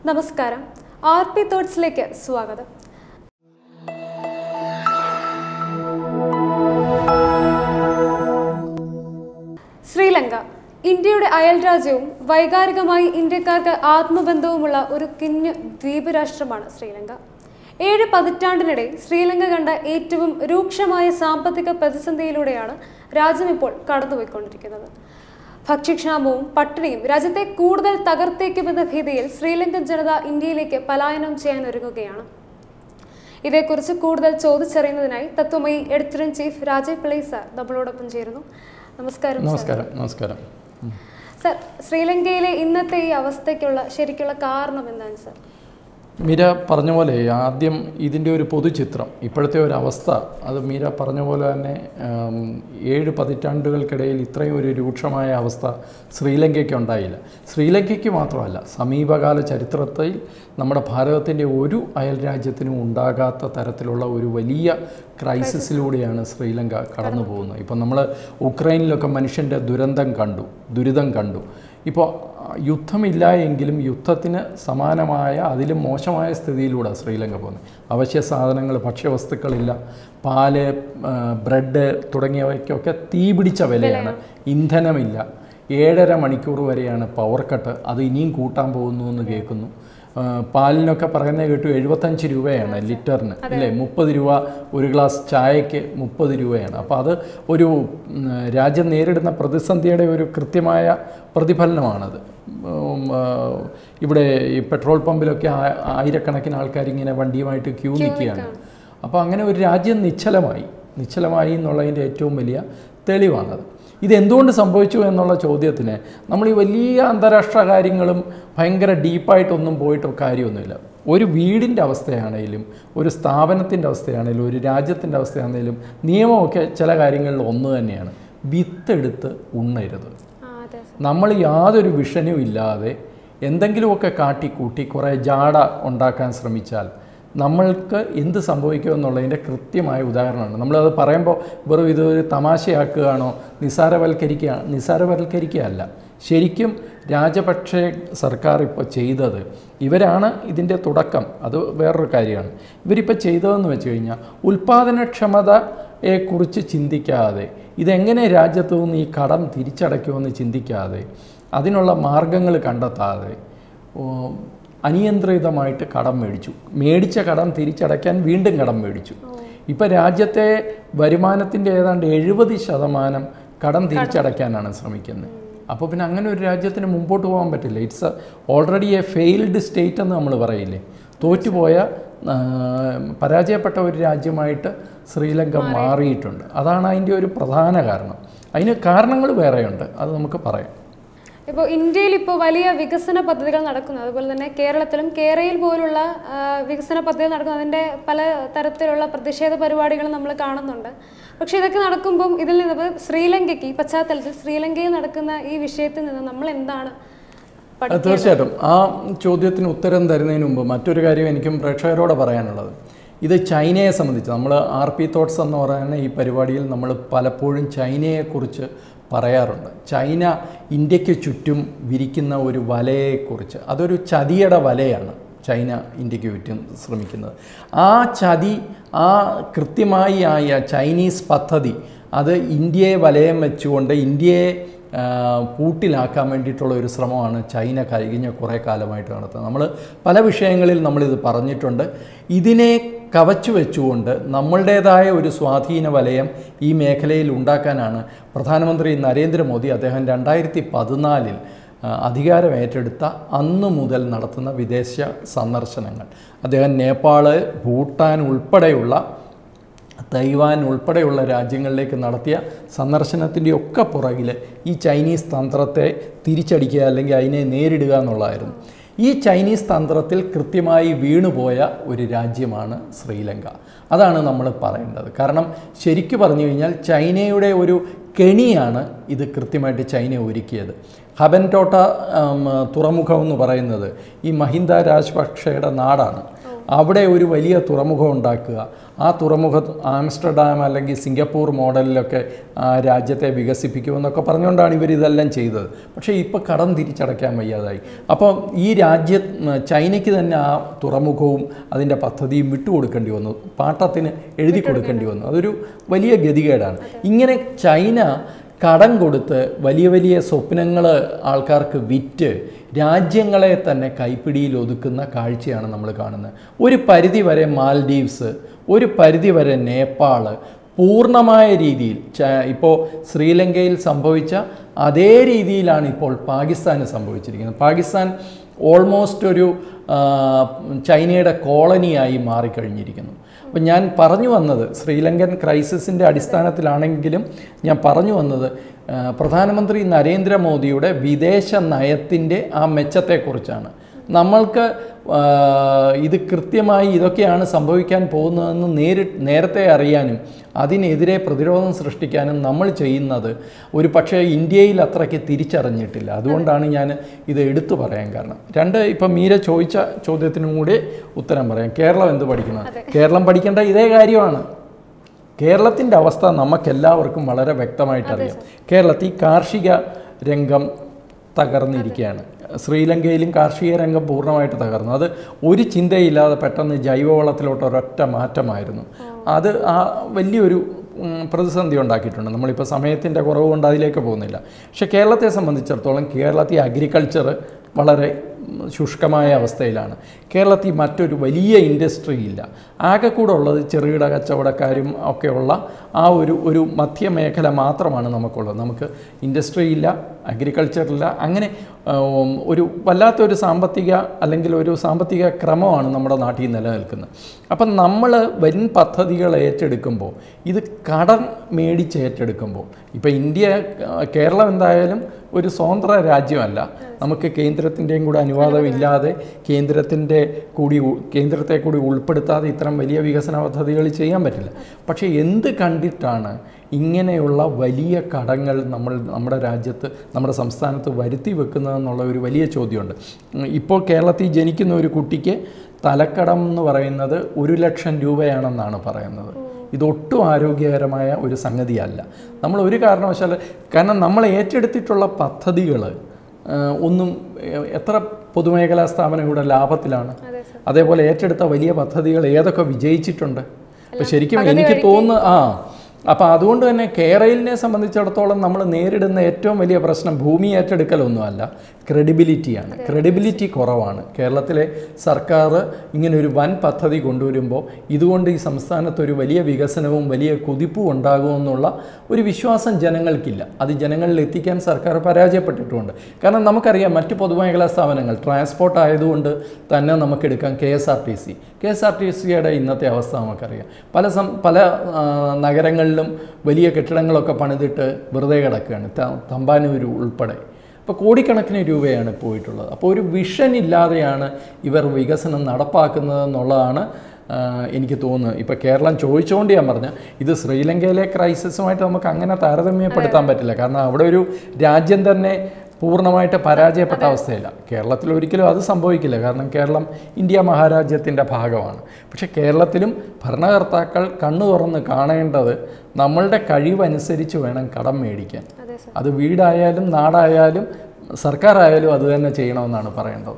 നമസ്കാരം R P തോട്ട്സിലേക്ക് സ്വാഗതം ശ്രീലങ്ക ഇന്ത്യയുടെ അയൽ രാജ്യവും വൈകാരികമായി ഇന്ത്യക്കാർക്ക് ആത്മബന്ധവുമുള്ള ഒരു കുഞ്ഞു ദ്വീപ് രാഷ്ട്രമാണ് ശ്രീലങ്ക ഏഴ് പതിറ്റാണ്ടിനിടെ ശ്രീലങ്ക കണ്ട ഏറ്റവും രൂക്ഷമായ സാമ്പത്തിക പ്രതിസന്ധിയിലൂടെയാണ് രാജ്യം ഇപ്പോൾ കടന്നുപോയിക്കൊണ്ടിരിക്കുന്നത് ഭക്ഷ്യക്ഷാമവും പട്ടിണിയും രാജ്യത്തെ കൂടുതൽ തകർത്തേക്കുമെന്ന ഭീതിയിൽ ശ്രീലങ്കൻ ജനത ഇന്ത്യയിലേക്ക് പലായനം ചെയ്യാൻ ഒരുങ്ങുകയാണ് ഇതേക്കുറിച്ച് കൂടുതൽ ചോദിച്ചറിയുന്നതിനായി Tatwamayi editor in chief Rajeev Pillai sir നമ്മളോടൊപ്പം ചേരുന്നു നമസ്കാരം സാർ. നമസ്കാരം നമസ്കാരം ഉം. സാർ ശ്രീലങ്കയിലെ ഇന്നത്തെ ഈ അവസ്ഥയ്ക്കുള്ള ശരിക്കുള്ള കാരണം എന്താണ് സാർ മീര പറഞ്ഞ പോലെ ആദ്യം ഇതിൻ്റെ ഒരു പൊതുചിത്രം ഇപ്പോഴത്തെ ഒരു അവസ്ഥ അത് മീര പറഞ്ഞ പോലെ തന്നെ ആം, ഏഴ് പതിറ്റാണ്ടുകൾക്കിടയിൽ ഇത്രയും ഒരു രൂക്ഷമായ അവസ്ഥ ശ്രീലങ്കയ്ക്ക് ഉണ്ടായില്ല ശ്രീലങ്കയ്ക്ക് മാത്രമല്ല സമീപകാല ചരിത്രത്തിൽ നമ്മുടെ ഭാരതത്തിൻ്റെ ഒരു അയൽ രാജ്യത്തിനും ഉണ്ടാകാത്ത തരത്തിലുള്ള ഒരു വലിയ ക്രൈസിസിലൂടെയാണ് ശ്രീലങ്ക കടന്നു പോകുന്നത് ഇപ്പം നമ്മൾ ഉക്രൈനിലൊക്കെ മനുഷ്യൻ്റെ ദുരന്തം കണ്ടു ദുരിതം കണ്ടു ഇപ്പോൾ യുദ്ധമില്ല എങ്കിലും യുദ്ധത്തിന് സമാനമായ അതിലും മോശമായ സ്ഥിതിയിലൂടെ ശ്രീലങ്ക പോകുന്നത് അവശ്യ സാധനങ്ങൾ ഭക്ഷ്യവസ്തുക്കളില്ല പാല് ആ, ബ്രെഡ് തുടങ്ങിയവയ്ക്കൊക്കെ തീ പിടിച്ച വിലയാണ് ഇന്ധനമില്ല ഏഴര മണിക്കൂർ വരെയാണ് പവർ കട്ട് അത് ഇനിയും കൂട്ടാൻ പോകുന്നു എന്ന് കേൾക്കുന്നു ആ, പാലിനൊക്കെ പറയുന്നത് കേട്ടു എഴുപത്തഞ്ച് രൂപയാണ് ലിറ്ററിന് അല്ലേ മുപ്പത് രൂപ ഒരു ഗ്ലാസ് ചായക്ക് മുപ്പത് രൂപയാണ് അപ്പോൾ അത് ഒരു ഉം, രാജ്യം നേരിടുന്ന പ്രതിസന്ധിയുടെ ഒരു കൃത്യമായ പ്രതിഫലനമാണത് ഉം, ആ, ഇവിടെ ഈ പെട്രോൾ പമ്പിലൊക്കെ ആ- ആയിരക്കണക്കിന് ആൾക്കാർ ഇങ്ങനെ വണ്ടിയുമായിട്ട് ക്യൂ നിൽക്കുകയാണ് അപ്പോൾ അങ്ങനെ ഒരു രാജ്യം നിശ്ചലമായി നിശ്ചലമായി എന്നുള്ളതിൻ്റെ ഏറ്റവും വലിയ തെളിവാണത് ഇതെന്തുകൊണ്ട് സംഭവിച്ചു എന്നുള്ള ചോദ്യത്തിന് നമ്മൾ ഈ വലിയ അന്താരാഷ്ട്ര കാര്യങ്ങളും ഭയങ്കര ഡീപ്പായിട്ടൊന്നും പോയിട്ട് കാര്യമൊന്നുമില്ല ഒരു വീടിൻ്റെ അവസ്ഥയാണേലും ഒരു സ്ഥാപനത്തിൻ്റെ അവസ്ഥയാണേലും ഒരു രാജ്യത്തിൻ്റെ അവസ്ഥയാണേലും നിയമമൊക്കെ ചില കാര്യങ്ങളിൽ ഒന്ന് തന്നെയാണ് വിത്തെടുത്ത് ഉണ്ണരുത് ആ അതെ സാർ നമ്മൾ യാതൊരു വിഷനും ഇല്ലാതെ എന്തെങ്കിലുമൊക്കെ കാട്ടിക്കൂട്ടി കുറേ ജാട ഉണ്ടാക്കാൻ ശ്രമിച്ചാൽ നമ്മൾക്ക് എന്ത് സംഭവിക്കുമെന്നുള്ളതിൻ്റെ കൃത്യമായ ഉദാഹരണമാണ് നമ്മളത് പറയുമ്പോൾ വെറും ഇത് ഒരു തമാശയാക്കുകയാണോ നിസ്സാരവൽക്കരിക്കുക നിസ്സാരവൽക്കരിക്കുകയല്ല ശരിക്കും രാജപക്ഷെ സർക്കാർ ഇപ്പോൾ ചെയ്തത് ഇവരാണ് ഇതിൻ്റെ തുടക്കം അത് വേറൊരു കാര്യമാണ് ഇവരിപ്പോൾ ചെയ്തതെന്ന് വെച്ച് കഴിഞ്ഞാൽ ഉൽപ്പാദനക്ഷമതയെക്കുറിച്ച് ചിന്തിക്കാതെ ഇതെങ്ങനെ രാജ്യത്തു നിന്ന് ഈ കടം തിരിച്ചടയ്ക്കുമെന്ന് ചിന്തിക്കാതെ അതിനുള്ള മാർഗങ്ങൾ കണ്ടെത്താതെ ഓ, അനിയന്ത്രിതമായിട്ട് കടം മേടിച്ചു മേടിച്ച കടം തിരിച്ചടയ്ക്കാൻ വീണ്ടും കടം മേടിച്ചു ഇപ്പം രാജ്യത്തെ വരുമാനത്തിൻ്റെ ഏതാണ്ട് എഴുപത് ശതമാനം കടം തിരിച്ചടയ്ക്കാനാണ് ശ്രമിക്കുന്നത് അപ്പോൾ പിന്നെ അങ്ങനെ ഒരു രാജ്യത്തിന് മുമ്പോട്ട് പോകാൻ പറ്റില്ല it's already a failed state എന്ന് നമ്മൾ പറയില്ലേ തോറ്റുപോയ ആ, പരാജയപ്പെട്ട ഒരു രാജ്യമായിട്ട് ശ്രീലങ്ക മാറിയിട്ടുണ്ട് അതാണ് അതിൻ്റെ ഒരു പ്രധാന കാരണം അതിന് കാരണങ്ങൾ വേറെയുണ്ട് അത് നമുക്ക് പറയാം ഇപ്പോൾ ഇന്ത്യയിൽ ഇപ്പോൾ വലിയ വികസന പദ്ധതികൾ നടക്കുന്നു അതുപോലെ തന്നെ കേരളത്തിലും കേരളയിൽ പോലുള്ള ആ, വികസന പദ്ധതികൾ നടക്കുന്നു അതിൻ്റെ പല തരത്തിലുള്ള പ്രതിഷേധ പരിപാടികൾ നമ്മൾ കാണുന്നുണ്ട് പക്ഷേ ഇതൊക്കെ നടക്കുമ്പം ഇതിൽ നിന്ന് ഇപ്പോൾ ശ്രീലങ്കയ്ക്ക് ഈ പശ്ചാത്തലത്തിൽ ശ്രീലങ്കയിൽ നടക്കുന്ന ഈ വിഷയത്തിൽ നിന്ന് നമ്മൾ എന്താണ് പഠി- അത് തീർച്ചയായിട്ടും ആ ചോദ്യത്തിന് ഉത്തരം തരുന്നതിന് മുമ്പ് മറ്റൊരു കാര്യം എനിക്കും പ്രേക്ഷകരോട് പറയാനുള്ളത് ഇത് ചൈനയെ സംബന്ധിച്ച് നമ്മൾ ആർ പി തോട്ട്സ് എന്ന് പറയുന്ന ഈ പരിപാടിയിൽ നമ്മൾ പലപ്പോഴും ചൈനയെക്കുറിച്ച് പറയാറുണ്ട് ചൈന ഇന്ത്യക്ക് ചുറ്റും വിരിക്കുന്ന ഒരു വലയെക്കുറിച്ച് അതൊരു ചതിയുടെ വലയാണ് ചൈന ഇന്ത്യക്ക് ചുറ്റും ശ്രമിക്കുന്നത് ആ ചതി ആ കൃത്യമായി ആയ ചൈനീസ് പദ്ധതി അത് ഇന്ത്യയെ വലയം വെച്ചുകൊണ്ട് ഇന്ത്യയെ ആ, പൂട്ടിലാക്കാൻ വേണ്ടിയിട്ടുള്ള ഒരു ശ്രമമാണ് ചൈന കഴിഞ്ഞ കുറേ കാലമായിട്ട് നടത്തുന്നത് നമ്മൾ പല വിഷയങ്ങളിൽ നമ്മളിത് പറഞ്ഞിട്ടുണ്ട് ഇതിനെ കവച്ചു വെച്ചുകൊണ്ട് നമ്മളുടേതായ ഒരു സ്വാധീന വലയം ഈ മേഖലയിൽ ഉണ്ടാക്കാനാണ് പ്രധാനമന്ത്രി നരേന്ദ്രമോദി അദ്ദേഹം രണ്ടായിരത്തി പതിനാലിൽ അധികാരം ഏറ്റെടുത്ത അന്നു മുതൽ നടത്തുന്ന വിദേശ സന്ദർശനങ്ങൾ അദ്ദേഹം നേപ്പാള് ഭൂട്ടാൻ ഉൾപ്പെടെയുള്ള തൈവാൻ ഉൾപ്പെടെയുള്ള രാജ്യങ്ങളിലേക്ക് നടത്തിയ സന്ദർശനത്തിൻ്റെ ഒക്കെ പുറകിൽ ഈ ചൈനീസ് തന്ത്രത്തെ തിരിച്ചടിക്കുക അല്ലെങ്കിൽ അതിനെ നേരിടുക എന്നുള്ളതായിരുന്നു ഈ ചൈനീസ് തന്ത്രത്തിൽ കൃത്യമായി വീണുപോയ ഒരു രാജ്യമാണ് ശ്രീലങ്ക അതാണ് നമ്മൾ പറയേണ്ടത് കാരണം ശരിക്കു പറഞ്ഞു കഴിഞ്ഞാൽ ചൈനയുടെ ഒരു കെണിയാണ് ഇത് കൃത്യമായിട്ട് ചൈന ഒരുക്കിയത് ഹബൻടോട്ട ഉം, തുറമുഖം എന്ന് പറയുന്നത് ഈ മഹിന്ദ രാജപക്ഷയുടെ നാടാണ് അവിടെ ഒരു വലിയ തുറമുഖം ഉണ്ടാക്കുക ആ തുറമുഖം ആംസ്റ്റർഡാം അല്ലെങ്കിൽ സിംഗപ്പൂർ മോഡലിലൊക്കെ ആ രാജ്യത്തെ വികസിപ്പിക്കുമെന്നൊക്കെ പറഞ്ഞുകൊണ്ടാണ് ഇവർ ഇതെല്ലാം ചെയ്തത് പക്ഷേ ഇപ്പോൾ കടം തിരിച്ചടയ്ക്കാൻ വയ്യാതായി അപ്പോൾ ഈ രാജ്യ ചൈനയ്ക്ക് തന്നെ ആ തുറമുഖവും അതിൻ്റെ പദ്ധതിയും വിട്ടുകൊടുക്കേണ്ടി വന്നു പാട്ടത്തിന് എഴുതി കൊടുക്കേണ്ടി വന്നു അതൊരു വലിയ ഗതികേടാണ് ഇങ്ങനെ ചൈന കടം കൊടുത്ത് വലിയ വലിയ സ്വപ്നങ്ങൾ ആൾക്കാർക്ക് വിറ്റ് രാജ്യങ്ങളെ തന്നെ കൈപ്പിടിയിൽ ഒതുക്കുന്ന കാഴ്ചയാണ് നമ്മൾ കാണുന്നത് ഒരു പരിധി വരെ മാൽഡീവ്സ് ഒരു പരിധി വരെ നേപ്പാൾ പൂർണ്ണമായ രീതിയിൽ ച ഇപ്പോൾ ശ്രീലങ്കയിൽ സംഭവിച്ച അതേ രീതിയിലാണ് ഇപ്പോൾ പാകിസ്ഥാന് സംഭവിച്ചിരിക്കുന്നത് പാകിസ്ഥാൻ ഓൾമോസ്റ്റ് ഒരു ആ, ചൈനയുടെ കോളനിയായി മാറിക്കഴിഞ്ഞിരിക്കുന്നു അപ്പം ഞാൻ പറഞ്ഞു വന്നത് ശ്രീലങ്കൻ ക്രൈസിസിൻ്റെ അടിസ്ഥാനത്തിലാണെങ്കിലും ഞാൻ പറഞ്ഞു വന്നത് ആ, പ്രധാനമന്ത്രി നരേന്ദ്രമോദിയുടെ വിദേശ നയത്തിൻ്റെ ആ മെച്ചത്തെക്കുറിച്ചാണ് നമ്മൾക്ക് ആ, ഇത് കൃത്യമായി ഇതൊക്കെയാണ് സംഭവിക്കാൻ പോകുന്നതെന്ന് നേരി നേരത്തെ അറിയാനും അതിനെതിരെ പ്രതിരോധം സൃഷ്ടിക്കാനും നമ്മൾ ചെയ്യുന്നത് ഒരു പക്ഷേ ഇന്ത്യയിൽ അത്രയ്ക്ക് തിരിച്ചറിഞ്ഞിട്ടില്ല അതുകൊണ്ടാണ് ഞാൻ ഇത് എടുത്തു പറയാൻ കാരണം രണ്ട് ഇപ്പം മീര ചോദിച്ച ചോദ്യത്തിനും കൂടി ഉത്തരം പറയാം കേരളം എന്ത് പഠിക്കുന്നത് കേരളം പഠിക്കേണ്ട ഇതേ കാര്യമാണ് കേരളത്തിൻ്റെ അവസ്ഥ നമുക്കെല്ലാവർക്കും വളരെ വ്യക്തമായിട്ടറിയാം കേരളത്തിൽ കാർഷിക രംഗം തകർന്നിരിക്കുകയാണ് ശ്രീലങ്കയിലും കാർഷിക രംഗം പൂർണ്ണമായിട്ട് തകർന്നു അത് ഒരു ചിന്തയില്ലാതെ പെട്ടെന്ന് ജൈവവളത്തിലോട്ട് ഒരൊറ്റ മാറ്റമായിരുന്നു അത് ആ വലിയൊരു ഉം, പ്രതിസന്ധി ഉണ്ടാക്കിയിട്ടുണ്ട് നമ്മളിപ്പോൾ സമയത്തിൻ്റെ കുറവ് കൊണ്ട് അതിലേക്ക് പോകുന്നില്ല പക്ഷേ കേരളത്തെ സംബന്ധിച്ചിടത്തോളം കേരളത്തിൽ അഗ്രികൾച്ചർ വളരെ ഉം, ശുഷ്കമായ അവസ്ഥയിലാണ് കേരളത്തിൽ മറ്റൊരു വലിയ ഇൻഡസ്ട്രി ഇല്ല ആകെ കൂടെ ഉള്ളത് ചെറുകിട കച്ചവടക്കാരും ഒക്കെയുള്ള ആ ഒരു ഒരു മധ്യമേഖല മാത്രമാണ് നമുക്കുള്ളത് നമുക്ക് ഇൻഡസ്ട്രി ഇല്ല അഗ്രികൾച്ചർ ഇല്ല അങ്ങനെ ഉം, ഒരു വല്ലാത്തൊരു സാമ്പത്തിക അല്ലെങ്കിൽ ഒരു സാമ്പത്തിക ക്രമമാണ് നമ്മുടെ നാട്ടിൽ നിലനിൽക്കുന്നത് അപ്പം നമ്മൾ വൻ പദ്ധതികൾ ഏറ്റെടുക്കുമ്പോൾ ഇത് കടം മേടിച്ച് ഏറ്റെടുക്കുമ്പോൾ ഇപ്പോൾ ഇന്ത്യ ആ, കേരളം എന്തായാലും ഒരു സ്വതന്ത്ര രാജ്യമല്ല നമുക്ക് കേന്ദ്രത്തിൻ്റെയും കൂടെ അനുവാദമില്ലാതെ കേന്ദ്രത്തിൻ്റെ കൂടി ഉ- കേന്ദ്രത്തെ കൂടി ഉൾപ്പെടുത്താതെ ഇത്തരം വലിയ വികസന പദ്ധതികൾ ചെയ്യാൻ പറ്റില്ല പക്ഷേ എന്ത് കണ്ടിട്ടാണ് ഇങ്ങനെയുള്ള വലിയ കടങ്ങൾ നമ്മൾ നമ്മുടെ രാജ്യത്ത് നമ്മുടെ സംസ്ഥാനത്ത് വരുത്തി വെക്കുന്നതെന്നുള്ള ഒരു വലിയ ചോദ്യമുണ്ട് ഉം, ഇപ്പോൾ കേരളത്തിൽ ജനിക്കുന്ന ഒരു കുട്ടിക്ക് തലക്കടം എന്ന് പറയുന്നത് ഒരു ലക്ഷം രൂപയാണെന്നാണ് പറയുന്നത് ഇതൊട്ടും ആരോഗ്യകരമായ ഒരു സംഗതിയല്ല നമ്മൾ ഒരു കാരണവശാൽ കാരണം നമ്മൾ ഏറ്റെടുത്തിട്ടുള്ള പദ്ധതികൾ ഒന്നും ഏഹ്, എത്ര പൊതുമേഖലാ സ്ഥാപനം ഇവിടെ ലാഭത്തിലാണ് അതെ സർ അതേപോലെ ഏറ്റെടുത്ത വലിയ പദ്ധതികൾ ഏതൊക്കെ വിജയിച്ചിട്ടുണ്ട് അപ്പോൾ ശരിക്കും എനിക്ക് തോന്നുന്നു ആ അപ്പോൾ അതുകൊണ്ട് തന്നെ കേരളിനെ സംബന്ധിച്ചിടത്തോളം നമ്മൾ നേരിടുന്ന ഏറ്റവും വലിയ പ്രശ്നം ഭൂമി ഏറ്റെടുക്കലൊന്നുമല്ല ക്രെഡിബിലിറ്റിയാണ് ക്രെഡിബിലിറ്റി കുറവാണ് കേരളത്തിലെ സർക്കാർ ഇങ്ങനെ ഒരു വൻ പദ്ധതി കൊണ്ടുവരുമ്പോൾ ഇതുകൊണ്ട് ഈ സംസ്ഥാനത്ത് ഒരു വലിയ വികസനവും വലിയ കുതിപ്പും ഉണ്ടാകുമെന്നുള്ള ഒരു വിശ്വാസം ജനങ്ങൾക്കില്ല അത് ജനങ്ങളിൽ എത്തിക്കാൻ സർക്കാർ പരാജയപ്പെട്ടിട്ടുമുണ്ട് കാരണം നമുക്കറിയാം മറ്റ് പൊതുമേഖലാ സ്ഥാപനങ്ങൾ ട്രാൻസ്പോർട്ട് ആയതുകൊണ്ട് തന്നെ നമുക്കെടുക്കാം K S R T C K S R T സിയുടെ ഇന്നത്തെ അവസ്ഥ നമുക്കറിയാം പല സം പല ആ, നഗരങ്ങളിലും വലിയ കെട്ടിടങ്ങളൊക്കെ പണിതിട്ട് വെറുതെ കിടക്കുകയാണ് ത- തമ്പാനൂർ ഉൾപ്പെടെ അപ്പോൾ കോടിക്കണക്കിന് രൂപയാണ് പോയിട്ടുള്ളത് അപ്പോൾ ഒരു വിഷൻ ഇല്ലാതെയാണ് ഇവർ വികസനം നടപ്പാക്കുന്നതെന്നുള്ളതാണ് ആ, എനിക്ക് തോന്നുന്നത് ഇപ്പോൾ കേരളം ചോദിച്ചുകൊണ്ട് ഞാൻ പറഞ്ഞ ഇത് ശ്രീലങ്കയിലെ ക്രൈസിസുമായിട്ട് നമുക്ക് അങ്ങനെ താരതമ്യപ്പെടുത്താൻ പറ്റില്ല കാരണം അവിടെ ഒരു രാജ്യം തന്നെ പൂർണ്ണമായിട്ട് പരാജയപ്പെട്ട അവസ്ഥയില്ല കേരളത്തിൽ ഒരിക്കലും അത് സംഭവിക്കില്ല കാരണം കേരളം ഇന്ത്യ മഹാരാജ്യത്തിൻ്റെ ഭാഗമാണ് പക്ഷേ കേരളത്തിലും ഭരണകർത്താക്കൾ കണ്ണു തുറന്ന് കാണേണ്ടത് നമ്മളുടെ കഴിവനുസരിച്ച് വേണം കടം മേടിക്കാൻ അതെ സർ അത് വീടായാലും നാടായാലും സർക്കാരായാലും അത് തന്നെ ചെയ്യണമെന്നാണ് പറയേണ്ടത്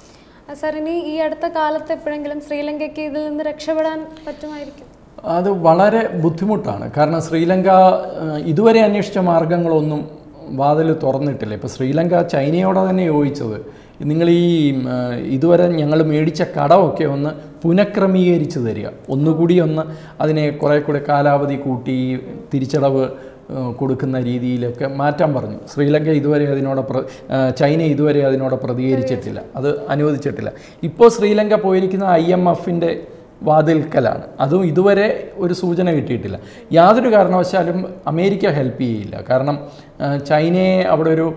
സാർ ഇനി ഈ അടുത്ത കാലത്ത് എപ്പോഴെങ്കിലും ശ്രീലങ്കയ്ക്ക് ഇതിൽ നിന്ന് രക്ഷപ്പെടാൻ പറ്റുമായിരിക്കും അത് വളരെ ബുദ്ധിമുട്ടാണ് കാരണം ശ്രീലങ്ക ഏഹ്, ഇതുവരെ അന്വേഷിച്ച മാർഗങ്ങളൊന്നും വാതിൽ തുറന്നിട്ടില്ല ഇപ്പോൾ ശ്രീലങ്ക ചൈനയോടെ തന്നെ ചോദിച്ചത് നിങ്ങൾ ഈ ഏഹ്, ഇതുവരെ ഞങ്ങൾ മേടിച്ച കടമൊക്കെ ഒന്ന് പുനഃക്രമീകരിച്ച് തരിക ഒന്നുകൂടി ഒന്ന് അതിനെ കുറേ കൂടെ കാലാവധി കൂട്ടി തിരിച്ചടവ് ഏഹ്, കൊടുക്കുന്ന രീതിയിലൊക്കെ മാറ്റാൻ പറഞ്ഞു ശ്രീലങ്ക ഇതുവരെ അതിനോട് പ്ര ഏഹ്, ചൈന ഇതുവരെ അതിനോട് പ്രതികരിച്ചിട്ടില്ല അത് അനുവദിച്ചിട്ടില്ല ഇപ്പോൾ ശ്രീലങ്ക പോയിരിക്കുന്ന ഐ എം എഫിൻ്റെ വാതിൽക്കലാണ് അതും ഇതുവരെ ഒരു സൂചന കിട്ടിയിട്ടില്ല യാതൊരു കാരണവശാലും അമേരിക്ക ഹെൽപ്പ് ചെയ്യില്ല കാരണം ആ, ചൈനയെ അവിടെ ഒരു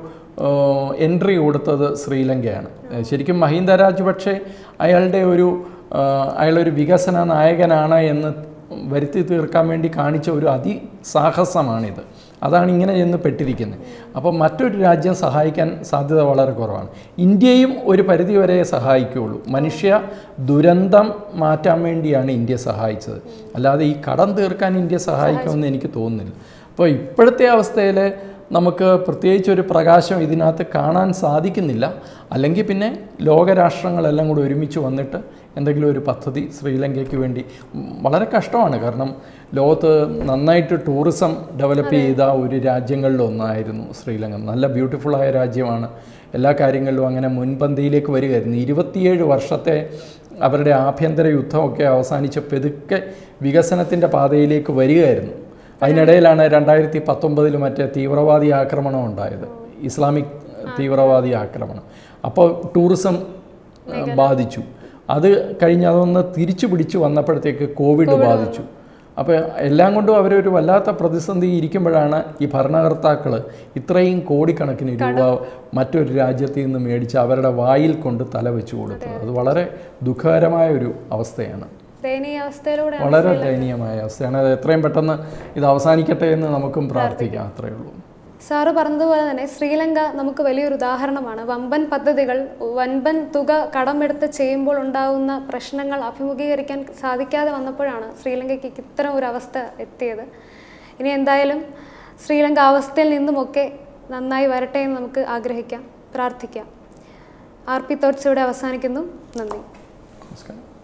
എൻട്രി കൊടുത്തത് ശ്രീലങ്കയാണ് ഏ, ശരിക്കും മഹീന്ദ രാജപക്ഷെ അയാളുടെ ഒരു ആ, അയാളൊരു വികസന നായകനാണ് എന്ന് വരുത്തി തീർക്കാൻ വേണ്ടി കാണിച്ച ഒരു അതിസാഹസമാണിത് അതാണ് ഇങ്ങനെ ചെന്ന് പെട്ടിരിക്കുന്നത് അപ്പോൾ മറ്റൊരു രാജ്യം സഹായിക്കാൻ സാധ്യത വളരെ കുറവാണ് ഇന്ത്യയും ഒരു പരിധി വരെ സഹായിക്കുകയുള്ളൂ മനുഷ്യ ദുരന്തം മാറ്റാൻ വേണ്ടിയാണ് ഇന്ത്യ സഹായിച്ചത് അല്ലാതെ ഈ കടം തീർക്കാൻ ഇന്ത്യ സഹായിക്കുമെന്ന് എനിക്ക് തോന്നുന്നില്ല അപ്പോൾ ഇപ്പോഴത്തെ അവസ്ഥയിൽ നമുക്ക് പ്രത്യേകിച്ച് ഒരു പ്രകാശം ഇതിനകത്ത് കാണാൻ സാധിക്കുന്നില്ല അല്ലെങ്കിൽ പിന്നെ ലോകരാഷ്ട്രങ്ങളെല്ലാം കൂടി ഒരുമിച്ച് വന്നിട്ട് എന്തെങ്കിലും ഒരു പദ്ധതി ശ്രീലങ്കയ്ക്ക് വേണ്ടി ഉം, വളരെ കഷ്ടമാണ് കാരണം ലോകത്ത് നന്നായിട്ട് ടൂറിസം ഡെവലപ്പ് ചെയ്ത ഒരു രാജ്യങ്ങളിലൊന്നായിരുന്നു ശ്രീലങ്ക നല്ല ബ്യൂട്ടിഫുള്ളായ രാജ്യമാണ് എല്ലാ കാര്യങ്ങളിലും അങ്ങനെ മുൻപന്തിയിലേക്ക് വരികയായിരുന്നു ഇരുപത്തിയേഴ് വർഷത്തെ അവരുടെ ആഭ്യന്തര യുദ്ധമൊക്കെ അവസാനിച്ച പെതുക്കെ വികസനത്തിൻ്റെ പാതയിലേക്ക് വരികയായിരുന്നു അതിനിടയിലാണ് രണ്ടായിരത്തി പത്തൊമ്പതിൽ മറ്റേ തീവ്രവാദി ആക്രമണം ഉണ്ടായത് ഇസ്ലാമിക് തീവ്രവാദി ആക്രമണം അപ്പോൾ ടൂറിസം ഏഹ്, ബാധിച്ചു അത് കഴിഞ്ഞ് അതൊന്ന് തിരിച്ചു പിടിച്ചു വന്നപ്പോഴത്തേക്ക് കോവിഡ് ബാധിച്ചു അപ്പോൾ എല്ലാം കൊണ്ടും അവരൊരു വല്ലാത്ത പ്രതിസന്ധി ഇരിക്കുമ്പോഴാണ് ഈ ഭരണകർത്താക്കൾ ഇത്രയും കോടിക്കണക്കിന് രൂപ മറ്റൊരു രാജ്യത്തിൽ നിന്ന് മേടിച്ച് അവരുടെ വായിൽ കൊണ്ട് തല വെച്ച് കൊടുത്തത് അത് വളരെ ദുഃഖകരമായ ഒരു അവസ്ഥയാണ് ദയനീയ അവസ്ഥയിലൂടെ വളരെ ദയനീയമായ അവസ്ഥയാണ് അത് എത്രയും പെട്ടെന്ന് ഇത് അവസാനിക്കട്ടെ എന്ന് നമുക്കും പ്രാർത്ഥിക്കാം അത്രയേ ഉള്ളൂ സാറ് പറഞ്ഞതുപോലെ തന്നെ ശ്രീലങ്ക നമുക്ക് വലിയൊരു ഉദാഹരണമാണ് വമ്പൻ പദ്ധതികൾ വൻപൻ തുക കടമെടുത്ത് ചെയ്യുമ്പോൾ ഉണ്ടാകുന്ന പ്രശ്നങ്ങൾ അഭിമുഖീകരിക്കാൻ സാധിക്കാതെ വന്നപ്പോഴാണ് ശ്രീലങ്കയ്ക്ക് ഇത്തരം ഒരു അവസ്ഥ എത്തിയത് ഇനി എന്തായാലും ശ്രീലങ്ക ആ അവസ്ഥയിൽ നിന്നുമൊക്കെ നന്നായി വരട്ടെ എന്ന് നമുക്ക് ആഗ്രഹിക്കാം പ്രാർത്ഥിക്കാം ആർ പി തോട്ട്സ് ഇവിടെ അവസാനിക്കുന്നു നന്ദി നമസ്കാരം